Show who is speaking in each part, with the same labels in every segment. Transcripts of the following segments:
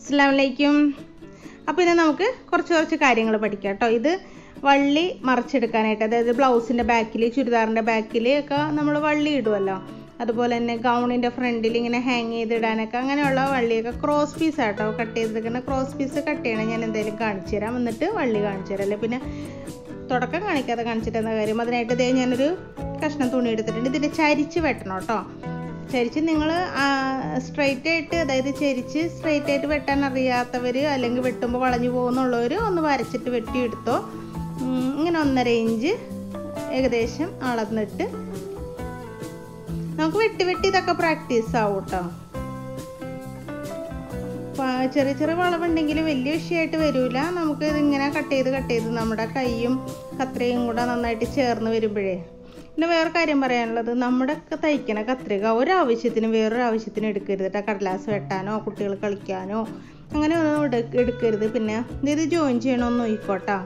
Speaker 1: അസ്സാം വലൈക്കും അപ്പോൾ ഇന്ന് നമുക്ക് കുറച്ച് കുറച്ച് കാര്യങ്ങൾ പഠിക്കാം കേട്ടോ ഇത് വള്ളി മറിച്ചെടുക്കാനായിട്ട് അതായത് ബ്ലൗസിൻ്റെ ബാക്കിൽ ചുരിദാറിൻ്റെ ബാക്കിൽ ഒക്കെ നമ്മൾ വള്ളി ഇടുമല്ലോ അതുപോലെ തന്നെ ഗൗണിൻ്റെ ഫ്രണ്ടിൽ ഇങ്ങനെ ഹാങ് ചെയ്തിടാനൊക്കെ അങ്ങനെയുള്ള വള്ളിയൊക്കെ ക്രോസ് പീസ് ആട്ടോ കട്ട് ചെയ്തെടുക്കുന്ന ക്രോസ് പീസ് കട്ട് ചെയ്യണം ഞാൻ എന്തായാലും കാണിച്ചു തരാം എന്നിട്ട് വള്ളി കാണിച്ചു തരാം അല്ലേ പിന്നെ തുടക്കം കാണിക്കാതെ കാണിച്ചിട്ട് എന്താ കാര്യം അതിനായിട്ട് ഇതേ ഞാനൊരു കഷ്ണം തുണി എടുത്തിട്ടുണ്ട് ഇതിൻ്റെ ചരിച്ച് വെട്ടണം കേട്ടോ ചരിച്ച് നിങ്ങൾ സ്ട്രെയിറ്റ് ആയിട്ട് അതായത് ചരിച്ച് സ്ട്രെയിറ്റ് ആയിട്ട് വെട്ടാൻ അറിയാത്തവർ അല്ലെങ്കിൽ വെട്ടുമ്പോൾ വളഞ്ഞു പോകുന്നുള്ളവർ ഒന്ന് വരച്ചിട്ട് വെട്ടിയെടുത്തോ ഉം, ഇങ്ങനെ ഒന്നര ഇഞ്ച് ഏകദേശം അളന്നിട്ട് നമുക്ക് വെട്ടി വെട്ടി ഇതൊക്കെ പ്രാക്ടീസ് ആവും കേട്ടോ ചെറിയ ചെറിയ വളവുണ്ടെങ്കിൽ വലിയ വിഷയമായിട്ട് വരില്ല നമുക്ക് ഇതിങ്ങനെ കട്ട് ചെയ്ത് കട്ട് ചെയ്ത് നമ്മുടെ കൈയും കത്രയും കൂടെ നന്നായിട്ട് ചേർന്ന് വരുമ്പോഴേ പിന്നെ വേറെ കാര്യം പറയാനുള്ളത് നമ്മുടെ ഒക്കെ തയ്ക്കണ കത്രിക ഒരാവശ്യത്തിന് വേറൊരു ആവശ്യത്തിന് എടുക്കരുത് കേട്ടോ കടലാസ് വെട്ടാനോ കുട്ടികൾ കളിക്കാനോ അങ്ങനെ ഒന്നും എടുക്ക- എടുക്കരുത് പിന്നെ ഇത് ജോയിൻ ചെയ്യണമെന്ന് നോക്കിക്കോട്ടാ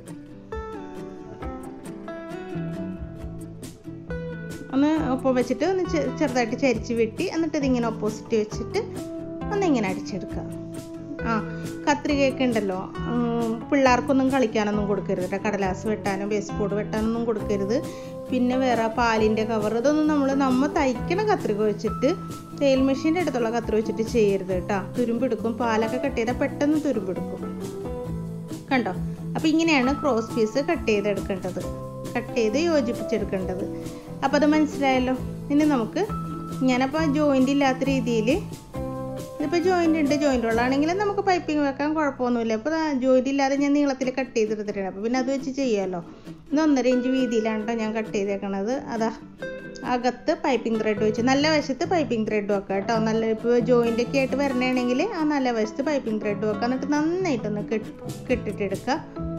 Speaker 1: ഒന്ന് ഒപ്പം വെച്ചിട്ട് ഒന്ന് ചെ- ചെറുതായിട്ട് ചരിച്ച് വെട്ടി എന്നിട്ട് ഇതിങ്ങനെ ഓപ്പോസിറ്റ് വെച്ചിട്ട് ഒന്നിങ്ങനെ അടിച്ചെടുക്കുക ആ കത്രികയൊക്കെ ഉണ്ടല്ലോ ഉം, പിള്ളേർക്കൊന്നും കളിക്കാനൊന്നും കൊടുക്കരുത് കേട്ടോ കടലാസ് വെട്ടാനോ ബേസ് ബോർഡ് വെട്ടാനൊന്നും കൊടുക്കരുത് പിന്നെ വേറെ പാലിൻ്റെ കവർ ഇതൊന്നും നമ്മൾ നമ്മൾ തയ്ക്കണ കത്രിക വെച്ചിട്ട് തേൽ മെഷീൻ്റെ അടുത്തുള്ള കത്രിക വെച്ചിട്ട് ചെയ്യരുത് കേട്ടോ തുരുമ്പെടുക്കും പാലൊക്കെ കട്ട് ചെയ്താൽ പെട്ടെന്ന് തുരുമ്പെടുക്കും കണ്ടോ അപ്പോൾ ഇങ്ങനെയാണ് ക്രോസ് പീസ് കട്ട് ചെയ്തെടുക്കേണ്ടത് കട്ട് ചെയ്ത് യോജിപ്പിച്ചെടുക്കേണ്ടത് അപ്പോൾ അത് മനസ്സിലായല്ലോ ഇനി നമുക്ക് ഞാനപ്പോൾ ജോയിൻ്റ് ഇല്ലാത്ത രീതിയിൽ ഇതിപ്പോൾ ജോയിൻ്റ് ഉണ്ട് ജോയിൻ്റ് ഉള്ളതാണെങ്കിൽ നമുക്ക് പൈപ്പിംഗ് വെക്കാൻ കുഴപ്പമൊന്നുമില്ല അപ്പോൾ ജോയിൻ്റ് ഇല്ലാതെ ഞാൻ നീളത്തിൽ കട്ട് ചെയ്തെടുത്തിട്ടുണ്ട് അപ്പോൾ പിന്നെ അത് വെച്ച് ചെയ്യാമല്ലോ ഇത് ഒന്നര ഇഞ്ച് വീതിയിലാണ് ട്ടോ ഞാൻ കട്ട് ചെയ്തേക്കണത് അതാ അകത്ത് പൈപ്പിംഗ് ത്രെഡ് വെച്ച് നല്ല വശത്ത് പൈപ്പിംഗ് ത്രെഡ് വെക്കാം കേട്ടോ നല്ല ഇപ്പോൾ ജോയിൻ്റ് ഒക്കെ ആയിട്ട് വരണയാണെങ്കിൽ ആ നല്ല വശത്ത് പൈപ്പിംഗ് ത്രെഡ് വെക്കാം എന്നിട്ട് നന്നായിട്ടൊന്ന് കെട്ടി കെട്ടിട്ടെടുക്കുക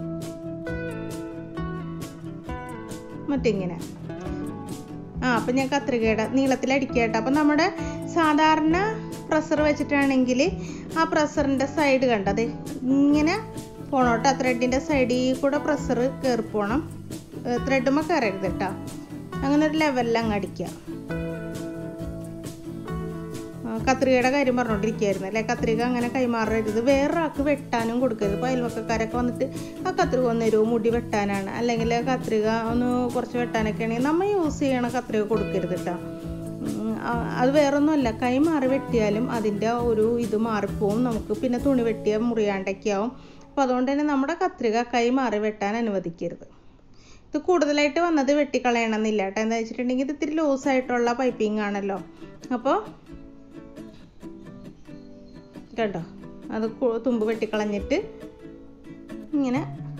Speaker 1: മറ്റിങ്ങനെ ആ അപ്പം ഞാൻ കത്രികയുടെ നീളത്തിൽ അടിക്കുക കേട്ടോ അപ്പം നമ്മുടെ സാധാരണ പ്രഷർ വെച്ചിട്ടാണെങ്കിൽ ആ പ്രഷറിൻ്റെ സൈഡ് കണ്ടത് ഇങ്ങനെ പോണം കേട്ടോ ത്രെഡിൻ്റെ സൈഡിൽ കൂടെ പ്രഷർ കയറി പോകണം ത്രെഡുമ്പോൾ കയറരുത് കേട്ടോ അങ്ങനെ ഒരു ലെവലിൽ അങ്ങ് അടിക്കുക ആ, കത്രികയുടെ കാര്യം പറഞ്ഞുകൊണ്ടിരിക്കുകയായിരുന്നു അല്ലേ കത്രിക അങ്ങനെ കൈമാറരുത് വേറൊരാൾക്ക് വെട്ടാനും കൊടുക്കരുത് ഇപ്പോൾ അയൽവക്കക്കാരൊക്കെ വന്നിട്ട് ആ കത്രിക ഒന്ന് തരുമോ മുടി വെട്ടാനാണ് അല്ലെങ്കിൽ ആ കത്രിക ഒന്ന് കുറച്ച് വെട്ടാനൊക്കെ ആണെങ്കിൽ നമ്മൾ യൂസ് ചെയ്യണ കത്രിക കൊടുക്കരുത് കേട്ടോ ഉം, ആ- അത് വേറൊന്നുമല്ല കൈ മാറി വെട്ടിയാലും അതിൻ്റെ ഒരു ഇത് മാറിപ്പോവും നമുക്ക് പിന്നെ തുണി വെട്ടിയാൽ മുറിയാണ്ടൊക്കെ ആവും അപ്പോൾ അതുകൊണ്ട് തന്നെ നമ്മുടെ കത്രിക കൈ മാറി വെട്ടാൻ അനുവദിക്കരുത് ഇത് കൂടുതലായിട്ട് വന്നത് വെട്ടിക്കളയണമെന്നില്ല കേട്ടോ എന്താ വെച്ചിട്ടുണ്ടെങ്കിൽ ഇത് ഇത്തിരി ലൂസായിട്ടുള്ള പൈപ്പിംഗ് ആണല്ലോ അപ്പോൾ കേട്ടോ അത് കു- തുമ്പ് വെട്ടിക്കളഞ്ഞിട്ട് ഇങ്ങനെ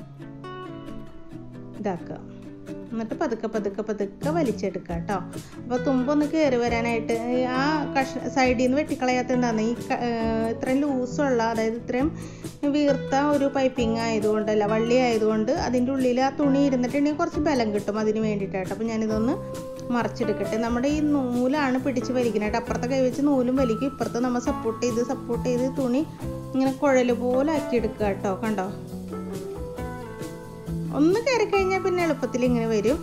Speaker 1: ഇതാക്കുക എന്നിട്ട് പതുക്കെ പതുക്കെ പതുക്കെ വലിച്ചെടുക്കുക കേട്ടോ അപ്പോൾ തുമ്പൊന്ന് കയറി വരാനായിട്ട് ഈ ആ കഷ സൈഡിൽ നിന്ന് വെട്ടിക്കളയാത്ത എന്താണ് ഈ ക- ഏർ ഇത്രയും ലൂസുള്ള അതായത് ഇത്രയും വീർത്ത ഒരു പൈപ്പിംഗ് ആയതുകൊണ്ടല്ല വള്ളി ആയതുകൊണ്ട് അതിൻ്റെ ഉള്ളിൽ ആ തുണി ഇരുന്നിട്ടുണ്ടെങ്കിൽ കുറച്ച് ബലം കിട്ടും അതിന് വേണ്ടിയിട്ടായിട്ട് അപ്പോൾ ഞാനിതൊന്ന് മറിച്ചെടുക്കട്ടെ നമ്മുടെ ഈ നൂലാണ് പിടിച്ച് വലിക്കാനായിട്ട് അപ്പുറത്തെ കൈ വെച്ച് നൂലും വലിക്കും ഇപ്പുറത്ത് നമ്മൾ സപ്പോർട്ട് ചെയ്ത് സപ്പോർട്ട് ചെയ്ത് തുണി ഇങ്ങനെ കുഴൽ പോലെ ആക്കി എടുക്കുക കേട്ടോ കണ്ടോ ഒന്ന് കയറി കഴിഞ്ഞാൽ പിന്നെ എളുപ്പത്തിൽ ഇങ്ങനെ വരും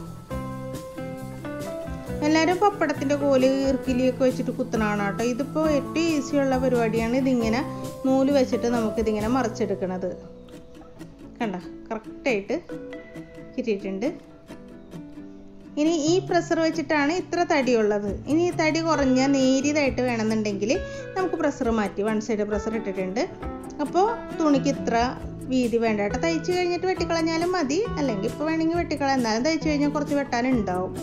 Speaker 1: എല്ലാവരും പപ്പടത്തിൻ്റെ കോല് ഈർക്കിലിയൊക്കെ വെച്ചിട്ട് കുത്തണതാണ് കേട്ടോ ഇതിപ്പോൾ ഏറ്റവും ഈസിയുള്ള പരിപാടിയാണ് ഇതിങ്ങനെ നൂല് വെച്ചിട്ട് നമുക്കിതിങ്ങനെ മറിച്ചെടുക്കണത് കണ്ട കറക്റ്റായിട്ട് കിട്ടിയിട്ടുണ്ട് ഇനി ഈ പ്രഷർ വെച്ചിട്ടാണ് ഇത്ര തടിയുള്ളത് ഇനി ഈ തടി കുറഞ്ഞ നേരിയതായിട്ട് വേണമെന്നുണ്ടെങ്കിൽ നമുക്ക് പ്രഷർ മാറ്റി വൺ സൈഡ് പ്രഷർ ഇട്ടിട്ടുണ്ട് അപ്പോൾ തുണിക്ക് ഇത്ര വീതി വേണ്ട കേട്ടോ തയ്ച്ച് കഴിഞ്ഞിട്ട് വെട്ടിക്കളഞ്ഞാലും മതി അല്ലെങ്കിൽ ഇപ്പോൾ വേണമെങ്കിൽ വെട്ടിക്കളയാം എന്നാലും തയ്ച്ച് കഴിഞ്ഞാൽ കുറച്ച് വെട്ടാനുണ്ടാവും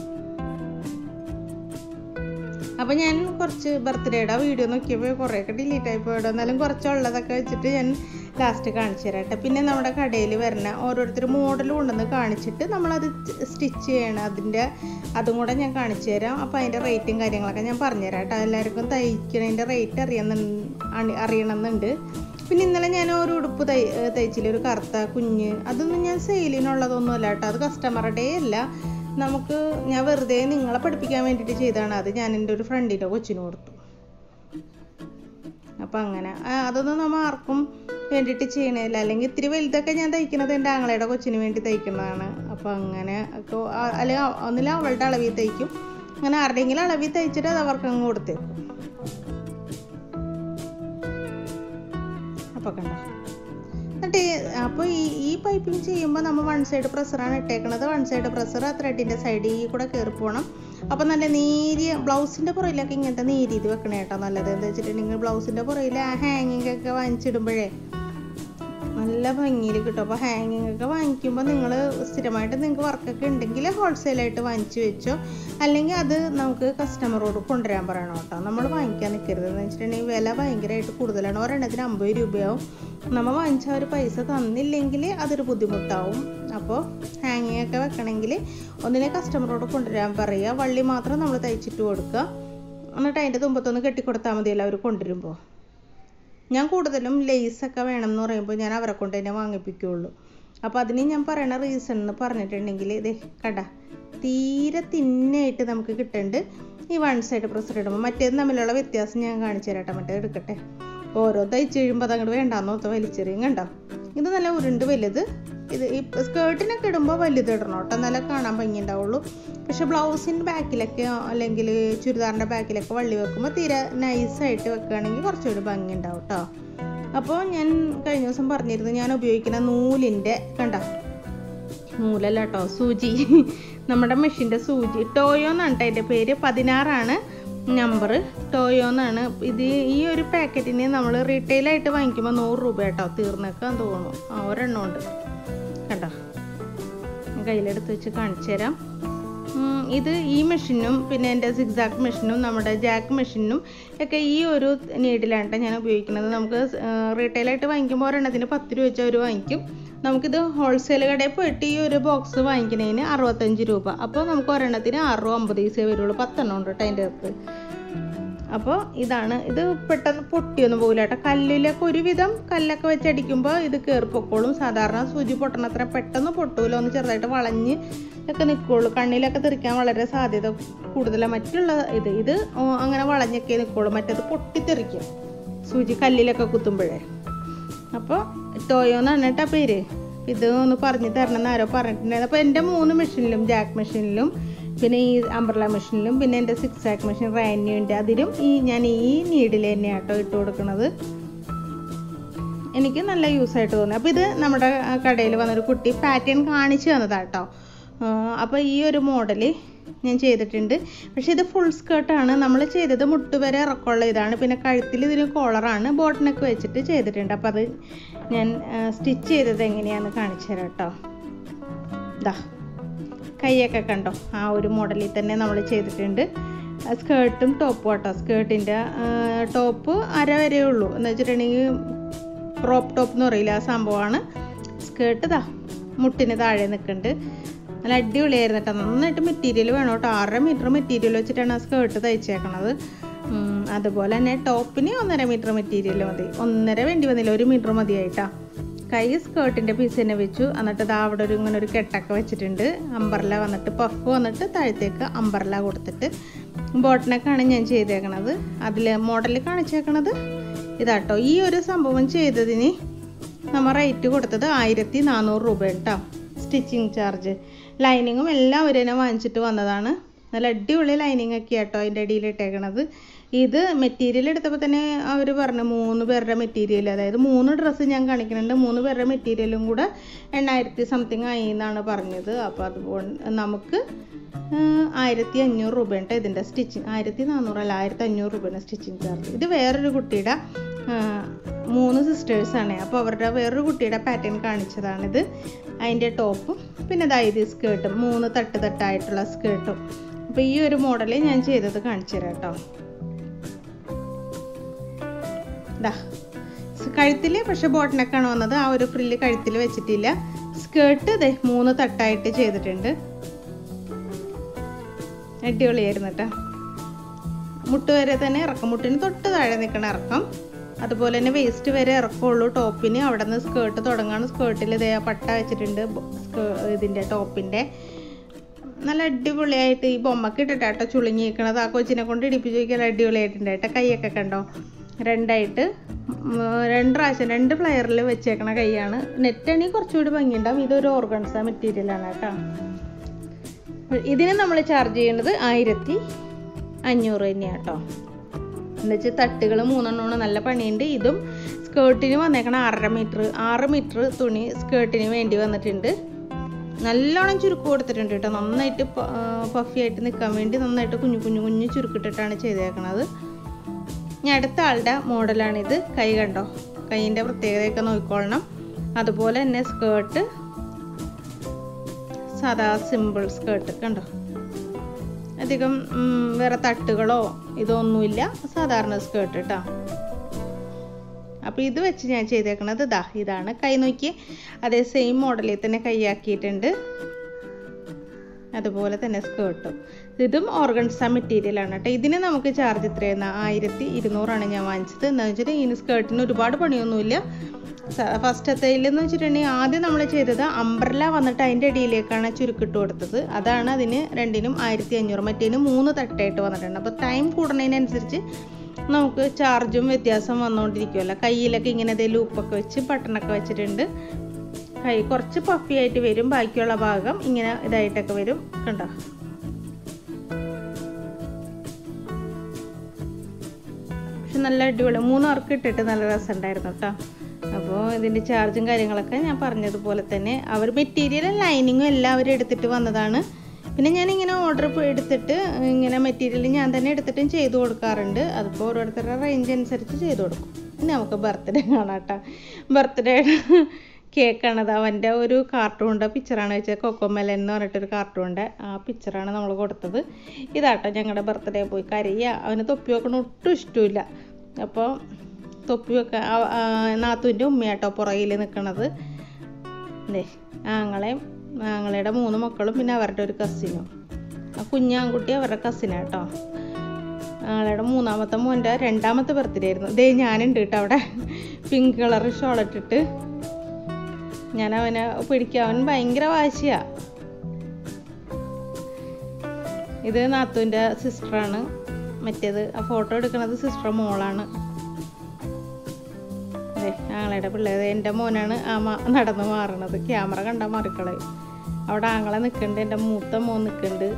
Speaker 1: അപ്പോൾ ഞാൻ കുറച്ച് ബർത്ത്ഡേയുടെ വീഡിയോ നോക്കിയപ്പോൾ കുറേയൊക്കെ ഡിലീറ്റ് ആയി പോയിടും എന്നാലും കുറച്ചുള്ളതൊക്കെ വെച്ചിട്ട് ഞാൻ ലാസ്റ്റ് കാണിച്ചു തരാം കേട്ടോ പിന്നെ നമ്മുടെ കടയിൽ വരുന്ന ഓരോരുത്തർ മോഡൽ കൊണ്ടുവന്ന് കാണിച്ചിട്ട് നമ്മളത് സ്റ്റിച്ച് ചെയ്യണം അതിൻ്റെ അതും കൂടെ ഞാൻ കാണിച്ചു തരാം അപ്പോൾ അതിൻ്റെ റേറ്റും കാര്യങ്ങളൊക്കെ ഞാൻ പറഞ്ഞുതരാം കേട്ടോ എല്ലാവർക്കും തയ്ക്കണതിൻ്റെ റേറ്റ് അറിയുന്ന അറിയണമെന്നുണ്ട് പിന്നെ ഇന്നലെ ഞാൻ ഒരു ഉടുപ്പ് തൈ തയ്ച്ചില്ല ഒരു കറുത്ത കുഞ്ഞ് അതൊന്നും ഞാൻ സെയിലിനുള്ളതൊന്നും അല്ല കേട്ടോ അത് കസ്റ്റമറുടെ അല്ല നമുക്ക് ഞാൻ വെറുതെ നിങ്ങളെ പഠിപ്പിക്കാൻ വേണ്ടിയിട്ട് ചെയ്തതാണ് അത് ഞാൻ എൻ്റെ ഒരു ഫ്രണ്ടിൻ്റെ കൊച്ചിന് കൊടുത്തു അപ്പം അങ്ങനെ ആ, അതൊന്നും നമ്മൾ ആർക്കും വേണ്ടിയിട്ട് ചെയ്യണില്ല അല്ലെങ്കിൽ ഇത്തിരി വലുതൊക്കെ ഞാൻ തയ്ക്കുന്നത് എൻ്റെ ആങ്ങളയുടെ കൊച്ചിന് വേണ്ടി തയ്ക്കുന്നതാണ് അപ്പോൾ അങ്ങനെ ഒക്കെ ആ- അല്ലെങ്കിൽ ഒന്നില്ല അവളുടെ അളവിൽ തയ്ക്കും അങ്ങനെ ആരുടെയെങ്കിലും അളവിൽ തയ്ച്ചിട്ട് അത് അവർക്ക് അങ്ങ് കൊടുത്തേക്കും അപ്പോൾ കണ്ടോ എന്നിട്ട് അപ്പോൾ ഈ ഈ പൈപ്പിംഗ് ചെയ്യുമ്പോൾ നമ്മൾ വൺ സൈഡ് പ്രഷറാണ് ഇട്ടേക്കണത് വൺ സൈഡ് പ്രഷർ ആ ത്രെഡിൻ്റെ സൈഡിൽ കൂടെ കയറി പോകണം അപ്പോൾ നല്ല നേരിയ ബ്ലൗസിൻ്റെ പുറയിലൊക്കെ ഇങ്ങനത്തെ നേരിയത് വെക്കണേ കേട്ടോ നല്ലത് എന്താ വെച്ചിട്ടുണ്ടെങ്കിൽ ബ്ലൗസിൻ്റെ പുറയിൽ ആ ഹാങ്ങിങ് ഒക്കെ വാങ്ങിച്ചിടുമ്പോഴേ നല്ല ഭംഗിയിൽ കിട്ടും അപ്പോൾ ഹാങ്ങിങ് ഒക്കെ വാങ്ങിക്കുമ്പോൾ നിങ്ങൾ സ്ഥിരമായിട്ട് നിങ്ങൾക്ക് വർക്കൊക്കെ ഉണ്ടെങ്കിൽ ഹോൾസെയിലായിട്ട് വാങ്ങിച്ച് വെച്ചോ അല്ലെങ്കിൽ അത് നമുക്ക് കസ്റ്റമറോട് കൊണ്ടുവരാൻ പറയണം കേട്ടോ നമ്മൾ വാങ്ങിക്കാൻ നിൽക്കരുത് എന്ന് വെച്ചിട്ടുണ്ടെങ്കിൽ വില ഭയങ്കരമായിട്ട് കൂടുതലാണ് ഒരെണ്ണത്തിന് അമ്പത് രൂപയാവും നമ്മൾ വാങ്ങിച്ച ഒരു പൈസ തന്നില്ലെങ്കിൽ അതൊരു ബുദ്ധിമുട്ടാവും അപ്പോൾ ഹാങ്ങിങ് ഒക്കെ വെക്കണമെങ്കിൽ ഒന്നിനെ കസ്റ്റമറോട് കൊണ്ടുവരാൻ പറയുക വള്ളി മാത്രം നമ്മൾ തയ്ച്ചിട്ട് കൊടുക്കുക എന്നിട്ട് അതിൻ്റെ തുമ്പത്തൊന്ന് കെട്ടിക്കൊടുത്താൽ മതിയല്ലോ അവർ കൊണ്ടുവരുമ്പോൾ ഞാൻ കൂടുതലും ലേസൊക്കെ വേണം എന്ന് പറയുമ്പോൾ ഞാൻ അവരെ കൊണ്ട് തന്നെ വാങ്ങിപ്പിക്കുകയുള്ളൂ അപ്പോൾ അതിന് ഞാൻ പറയണ റീസൺ എന്ന് പറഞ്ഞിട്ടുണ്ടെങ്കിൽ ഇതേ കട തീരെ തിന്നായിട്ട് നമുക്ക് കിട്ടുന്നുണ്ട് ഈ വൺ സൈഡ് പ്രസർ ഇടുമ്പോൾ മറ്റേത് തമ്മിലുള്ള വ്യത്യാസം ഞാൻ കാണിച്ചു തരാട്ടെ മറ്റേ എടുക്കട്ടെ ഓരോ തയ്ച്ച് കഴിയുമ്പോൾ അത് അങ്ങോട്ട് വേണ്ടാന്നോത്ത വലിച്ചെറിയും കണ്ടോ ഇത് നല്ല ഉരുണ്ട് വലുത് ഇത് ഈ സ്കേർട്ടിനൊക്കെ ഇടുമ്പോൾ വലുത് ഇടണം കേട്ടോ എന്നാലേ കാണാൻ ഭംഗി ഉണ്ടാവുള്ളൂ പക്ഷെ ബ്ലൗസിൻ്റെ ബാക്കിലൊക്കെ അല്ലെങ്കിൽ ചുരിദാറിൻ്റെ ബാക്കിലൊക്കെ വള്ളി വെക്കുമ്പോൾ തീരെ നൈസായിട്ട് വെക്കുകയാണെങ്കിൽ കുറച്ചുകൂടി ഭംഗി ഉണ്ടാവും കേട്ടോ അപ്പോൾ ഞാൻ കഴിഞ്ഞ ദിവസം പറഞ്ഞിരുന്നു ഞാൻ ഉപയോഗിക്കുന്ന നൂലിൻ്റെ കണ്ട നൂലല്ല കേട്ടോ സൂചി നമ്മുടെ മെഷീൻ്റെ സൂചി ടോയോ എന്നാണ് കേട്ടോ അതിൻ്റെ പേര് പതിനാറാണ് നമ്പർ ടോയോ എന്നാണ് ഇത് ഈ ഒരു പാക്കറ്റിന് നമ്മൾ റീറ്റെയിലായിട്ട് വാങ്ങിക്കുമ്പോൾ നൂറ് രൂപ കേട്ടോ തീർന്നേക്കാൻ തോന്നുന്നു ആ ഒരെണ്ണം ഉണ്ട് കണ്ടോ ഞാൻ കയ്യിലെടുത്ത് വെച്ച് കാണിച്ചു തരാം ഉം, ഇത് ഈ മെഷീനും പിന്നെ എൻ്റെ സിക്സാക്ക് മെഷീനും നമ്മുടെ ജാക്ക് മെഷീനും ഒക്കെ ഈ ഒരു നീഡിലാണ് ട്ടോ ഞാൻ ഉപയോഗിക്കുന്നത് നമുക്ക് റീറ്റെയിലായിട്ട് വാങ്ങിക്കുമ്പോൾ ഒരെണ്ണത്തിന് പത്ത് രൂപ വെച്ച് അവർ വാങ്ങിക്കും നമുക്കിത് ഹോൾസെയിൽ കടയിൽ പോയിട്ട് ഈ ഒരു ബോക്സ് വാങ്ങിക്കുന്നതിന് അറുപത്തഞ്ച് രൂപ അപ്പോൾ നമുക്ക് ഒരെണ്ണത്തിന് ആറ് രൂപ അമ്പത് പൈസയെ വരുള്ളൂ പത്തെണ്ണം ഉണ്ട് കേട്ടോ അതിൻ്റെ അകത്ത് അപ്പോൾ ഇതാണ് ഇത് പെട്ടെന്ന് പൊട്ടിയൊന്നും പോകില്ല കേട്ടോ കല്ലിലൊക്കെ ഒരുവിധം കല്ലൊക്കെ വെച്ചടിക്കുമ്പോൾ ഇത് കയറി പൊക്കോളും സാധാരണ സൂചി പൊട്ടണത്ര പെട്ടെന്ന് പൊട്ടൂല ഒന്ന് ചെറുതായിട്ട് വളഞ്ഞ് ഒക്കെ നിൽക്കുള്ളൂ കണ്ണിലൊക്കെ തെറിക്കാൻ വളരെ സാധ്യത കൂടുതലാണ് മറ്റുള്ള ഇത് ഇത് ഓ, അങ്ങനെ വളഞ്ഞൊക്കെ നിൽക്കുള്ളൂ മറ്റേത് പൊട്ടിത്തെറിക്കും സൂചി കല്ലിലൊക്കെ കുത്തുമ്പോഴേ അപ്പോൾ ടോയോ എന്നാണ് കേട്ടോ പേര് ഇത് ഒന്ന് പറഞ്ഞു തരണം എന്ന് ആരോ പറഞ്ഞിട്ടുണ്ടായിരുന്നു അപ്പോൾ എൻ്റെ മൂന്ന് മെഷീനിലും ജാക്ക് മെഷീനിലും പിന്നെ ഈ അംബ്രല മെഷീനിലും പിന്നെ എൻ്റെ സിക്സ് ആക്ക് മെഷീൻ റാന്യൂൻ്റെ അതിലും ഈ ഞാൻ ഈ നീഡിൽ തന്നെയാണ് കേട്ടോ ഇട്ട് കൊടുക്കുന്നത് എനിക്ക് നല്ല യൂസ് ആയിട്ട് തോന്നി അപ്പോൾ ഇത് നമ്മുടെ കടയിൽ വന്നൊരു കുട്ടി പാറ്റേൺ കാണിച്ചു തന്നതാണ് കേട്ടോ അപ്പോൾ ഈ ഒരു മോഡൽ ഞാൻ ചെയ്തിട്ടുണ്ട് പക്ഷേ ഇത് ഫുൾ സ്കേർട്ടാണ് നമ്മൾ ചെയ്തത് മുട്ട് വരെ ഇറക്കമുള്ള ഇതാണ് പിന്നെ കഴുത്തിൽ ഇതിന് കോളറാണ് ബോട്ടിനൊക്കെ വെച്ചിട്ട് ചെയ്തിട്ടുണ്ട് അപ്പോൾ അത് ഞാൻ സ്റ്റിച്ച് ചെയ്തത് എങ്ങനെയാണെന്ന് കാണിച്ചു തരാം കേട്ടോ ഇതാ കൈയൊക്കെ കണ്ടോ ആ ഒരു മോഡലിൽ തന്നെ നമ്മൾ ചെയ്തിട്ടുണ്ട് സ്കേർട്ടും ടോപ്പും കേട്ടോ സ്കേർട്ടിൻ്റെ ടോപ്പ് അര വരെ ഉള്ളൂ എന്ന് വെച്ചിട്ടുണ്ടെങ്കിൽ ക്രോപ്പ് ടോപ്പ് എന്ന് പറയില്ല ആ സംഭവമാണ് സ്കേർട്ട് ഇതാ മുട്ടിന് താഴെ നിൽക്കുന്നുണ്ട് നല്ല അടിപൊളിയായിരുന്നു കേട്ടോ നന്നായിട്ട് മെറ്റീരിയൽ വേണം കേട്ടോ ആറര മീറ്റർ മെറ്റീരിയൽ വെച്ചിട്ടാണ് ആ സ്കേർട്ട് തയ്ച്ചേക്കണത് ഉം, അതുപോലെ തന്നെ ടോപ്പിന് ഒന്നര മീറ്റർ മെറ്റീരിയൽ മതി ഒന്നര വേണ്ടി വന്നില്ല ഒരു മീറ്റർ മതിയായിട്ടാ കൈ സ്കേർട്ടിൻ്റെ പീസ് തന്നെ വെച്ചു എന്നിട്ട് ദാ അവിടെ ഒരു ഇങ്ങനെ ഒരു കെട്ടൊക്കെ വെച്ചിട്ടുണ്ട് അമ്പർല വന്നിട്ട് പഫ് വന്നിട്ട് താഴത്തേക്ക് അമ്പർല കൊടുത്തിട്ട് ബോട്ടനൊക്കെയാണ് ഞാൻ ചെയ്തേക്കണത് അതിൽ മോഡൽ കാണിച്ചേക്കണത് ഇതാട്ടോ ഈ ഒരു സംഭവം ചെയ്തതിന് നമ്മൾ റേറ്റ് കൊടുത്തത് ആയിരത്തി നാനൂറ് രൂപ കേട്ടോ സ്റ്റിച്ചിങ് ചാർജ് ലൈനിങ്ങും എല്ലാം ഒരു തന്നെ വാങ്ങിച്ചിട്ട് വന്നതാണ് നല്ല അടിപൊളി ലൈനിങ് ഒക്കെ ആട്ടോ അതിൻ്റെ അടിയിൽ ഇട്ടേക്കണത് ഇത് മെറ്റീരിയൽ എടുത്തപ്പോൾ തന്നെ അവർ പറഞ്ഞു മൂന്ന് പേരുടെ മെറ്റീരിയൽ അതായത് മൂന്ന് ഡ്രസ്സ് ഞാൻ കാണിക്കുന്നുണ്ട് മൂന്ന് പേരുടെ മെറ്റീരിയലും കൂടെ എണ്ണായിരത്തി സംതിങ് ആയി എന്നാണ് പറഞ്ഞത് അപ്പോൾ അതുകൊണ്ട് നമുക്ക് ആയിരത്തി അഞ്ഞൂറ് രൂപയുണ്ട് ഇതിൻ്റെ സ്റ്റിച്ചിങ് ആയിരത്തി നാനൂറല്ല ആയിരത്തി അഞ്ഞൂറ് രൂപയാണ് സ്റ്റിച്ചിങ് ചാർജ് ഇത് വേറൊരു കുട്ടിയുടെ ആ, മൂന്ന് സിസ്റ്റേഴ്സാണ് അപ്പോൾ അവരുടെ വേറൊരു കുട്ടിയുടെ പാറ്റേൺ കാണിച്ചതാണിത് അതിൻ്റെ ടോപ്പും പിന്നെ ദായത് സ്കേർട്ടും മൂന്ന് തട്ട് തട്ടായിട്ടുള്ള സ്കേർട്ടും അപ്പോൾ ഈ ഒരു മോഡൽ ഞാൻ ചെയ്തത് കാണിച്ചു തരാം കേട്ടോ ദാ കഴുത്തിൽ പക്ഷെ ബോട്ടിനൊക്കെയാണ് വന്നത് ആ ഒരു ഫ്രില്ല് കഴുത്തിൽ വെച്ചിട്ടില്ല സ്കേർട്ട് ദേ മൂന്ന് തട്ടായിട്ട് ചെയ്തിട്ടുണ്ട് അടിപൊളിയായിരുന്നു കേട്ടോ മുട്ട് വരെ തന്നെ ഇറക്കം മുട്ടിന് തൊട്ട് താഴെ നിൽക്കണ ഇറക്കം അതുപോലെ തന്നെ വേസ്റ്റ് വരെ ഇറക്കമുള്ളൂ ടോപ്പിന് അവിടെ നിന്ന് സ്കേർട്ട് തുടങ്ങാണ് സ്കേർട്ടിൽ ഇതേ ആ പട്ട വെച്ചിട്ടുണ്ട് ബോ- സ്കേ- ഇതിൻ്റെ ടോപ്പിൻ്റെ നല്ല അടിപൊളിയായിട്ട് ഈ ബൊമ്മക്ക് ഇട്ടിട്ടാട്ടോ ചുളുങ്ങി നിൽക്കണത് ആ കൊച്ചിനെ കൊണ്ട് ഇടിപ്പിച്ച് ചോദിക്കാൻ അടിപൊളിയായിട്ടുണ്ട് കേട്ടോ കൈയൊക്കെ കണ്ടോ രണ്ടായിട്ട് ഉം, രണ്ട് പ്രാവശ്യം രണ്ട് ഫ്ലയറിൽ വെച്ചേക്കണ കൈയാണ് നെറ്റാണെങ്കിൽ കുറച്ചുകൂടി ഭംഗിയുണ്ടാവും ഇതൊരു ഓർഗൻസ മെറ്റീരിയലാണ് കേട്ടോ ഇതിന് നമ്മൾ ചാർജ് ചെയ്യുന്നത് ആയിരത്തി അഞ്ഞൂറ് തന്നെയാണ് കേട്ടോ എന്നുവെച്ചാൽ തട്ടുകൾ മൂന്നെണ്ണമാണ് നല്ല പണിയുണ്ട് ഇതും സ്കേർട്ടിന് വന്നേക്കണ ആറര മീറ്റർ ആറ് മീറ്റർ തുണി സ്കേർട്ടിന് വേണ്ടി വന്നിട്ടുണ്ട് നല്ലോണം ചുരുക്ക് കൊടുത്തിട്ടുണ്ട് കേട്ടോ നന്നായിട്ട് പഫി ആയിട്ട് നിൽക്കാൻ വേണ്ടി നന്നായിട്ട് കുഞ്ഞു കുഞ്ഞു കുഞ്ഞു ചുരുക്കിട്ടിട്ടാണ് ചെയ്തേക്കണത് ഇനി അടുത്ത ആളുടെ മോഡലാണിത് കൈ കണ്ടോ കൈയിൻ്റെ പ്രത്യേകതയൊക്കെ നോക്കിക്കൊള്ളണം അതുപോലെ തന്നെ സ്കേർട്ട് സാധാ സിമ്പിൾ സ്കേർട്ട് കണ്ടോ അധികം ഉം, വേറെ തട്ടുകളോ ഇതൊന്നുമില്ല സാധാരണ സ്കേർട്ട് കേട്ടോ അപ്പോൾ ഇത് വെച്ച് ഞാൻ ചെയ്തേക്കണത് ഇതാ ഇതാണ് കൈ നോക്കി അതേ സെയിം മോഡലിൽ തന്നെ കൈയാക്കിയിട്ടുണ്ട് അതുപോലെ തന്നെ സ്കേർട്ടും ഇതും ഓർഗൻസ മെറ്റീരിയലാണ് കേട്ടോ ഇതിന് നമുക്ക് ചാർജ് എത്രയാണ് ആയിരത്തി ഇരുന്നൂറാണ് ഞാൻ വാങ്ങിച്ചത് എന്താണെന്ന് വെച്ചിട്ട് ഇതിന് സ്കേർട്ടിന് ഒരുപാട് പണിയൊന്നുമില്ല ഫസ്റ്റത്തേലെന്ന് വെച്ചിട്ടുണ്ടെങ്കിൽ ആദ്യം നമ്മൾ ചെയ്തത് അംബ്രല വന്നിട്ട് അതിൻ്റെ അടിയിലേക്കാണ് ചുരുക്കിട്ട് കൊടുത്തത് അതാണ് അതിന് രണ്ടിനും ആയിരത്തി അഞ്ഞൂറ് മറ്റേതിന് മൂന്ന് തട്ടായിട്ട് വന്നിട്ടുണ്ട് അപ്പോൾ ടൈം കൂടുന്നതിനനുസരിച്ച് നമുക്ക് ചാർജും വ്യത്യാസം വന്നുകൊണ്ടിരിക്കുമല്ലോ കയ്യിലൊക്കെ ഇങ്ങനെ ഇതേ ലൂപ്പൊക്കെ വെച്ച് ബട്ടണൊക്കെ വെച്ചിട്ടുണ്ട് കൈ കുറച്ച് പഫി ആയിട്ട് വരും ബാക്കിയുള്ള ഭാഗം ഇങ്ങനെ ഇതായിട്ടൊക്കെ വരും കണ്ടോ പക്ഷെ നല്ല അടിപൊളി മൂന്നാർക്ക് ഇട്ടിട്ട് നല്ല രസമുണ്ടായിരുന്നു കേട്ടോ അപ്പോൾ ഇതിൻ്റെ ചാർജും കാര്യങ്ങളൊക്കെ ഞാൻ പറഞ്ഞതുപോലെ തന്നെ അവർ മെറ്റീരിയലും ലൈനിങ്ങും എല്ലാം അവർ എടുത്തിട്ട് വന്നതാണ് പിന്നെ ഞാനിങ്ങനെ ഓർഡർ എടുത്തിട്ട് ഇങ്ങനെ മെറ്റീരിയൽ ഞാൻ തന്നെ എടുത്തിട്ടും ചെയ്തു കൊടുക്കാറുണ്ട് അതിപ്പോൾ ഓരോരുത്തരുടെ റേഞ്ച് അനുസരിച്ച് ചെയ്തു കൊടുക്കും ഇനി നമുക്ക് ബർത്ത്ഡേ കാണാം കേട്ടോ ബർത്ത്ഡേ കേക്കാണത് അവൻ്റെ ഒരു കാർട്ടൂണിൻ്റെ പിക്ചറാണ് വെച്ചത് കൊക്കോമെലൻ എന്ന് പറഞ്ഞിട്ടൊരു കാർട്ടൂണിൻ്റെ ആ പിക്ചറാണ് നമ്മൾ കൊടുത്തത് ഇതാട്ടോ ഞങ്ങളുടെ ബർത്ത്ഡേ പോയി കരയുക അവന് തൊപ്പി വെക്കണ ഒട്ടും ഇഷ്ടമില്ല അപ്പോൾ തൊപ്പി വെക്കാൻ നാത്തൂൻ്റെ ഉമ്മയാട്ടോ പുറകിൽ നിൽക്കണത് അല്ലേ ആങ്ങളെയും ആങ്ങളയുടെ മൂന്ന് മക്കളും പിന്നെ അവരുടെ ഒരു കസിനും ആ കുഞ്ഞാൻകുട്ടി അവരുടെ കസിനാട്ടോ ആങ്ങളയുടെ മൂന്നാമത്തെ മോൻ്റെ രണ്ടാമത്തെ ബർത്ത്ഡേ ആയിരുന്നു ദേ ഞാനുണ്ട് കേട്ടോ അവിടെ പിങ്ക് കളർ ഷോളിട്ടിട്ട് ഞാൻ അവനെ പിടിക്കാൻ അവൻ ഭയങ്കര വാശിയാ ഇത് നാത്തൂൻ്റെ സിസ്റ്ററാണ് മറ്റേത് ആ ഫോട്ടോ എടുക്കുന്നത് സിസ്റ്റർ മോളാണ് അതെ ആങ്ങളയുടെ പിള്ളേർ എൻ്റെ മോനാണ് ആ മാ- നടന്ന് മാറണത് ക്യാമറ കണ്ടാൽ മാറിക്കളയും അവിടെ ആങ്ങളെ നിൽക്കുന്നുണ്ട് എൻ്റെ മൂത്ത മോൻ നിൽക്കുന്നുണ്ട്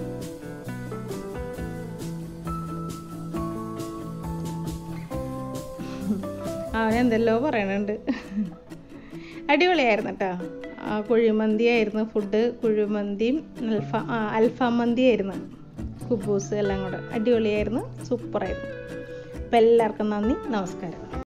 Speaker 1: അവൻ എന്തെല്ലോ പറയണുണ്ട് അടിപൊളിയായിരുന്നു കേട്ടോ ആ കുഴിമന്തി ആയിരുന്നു ഫുഡ് കുഴിമന്തിയും അൽഫാ ആ അൽഫാം മന്തി ആയിരുന്നു കുബൂസ് എല്ലാം കൂടെ അടിപൊളിയായിരുന്നു സൂപ്പറായിരുന്നു അപ്പോൾ എല്ലാവർക്കും നന്ദി നമസ്കാരം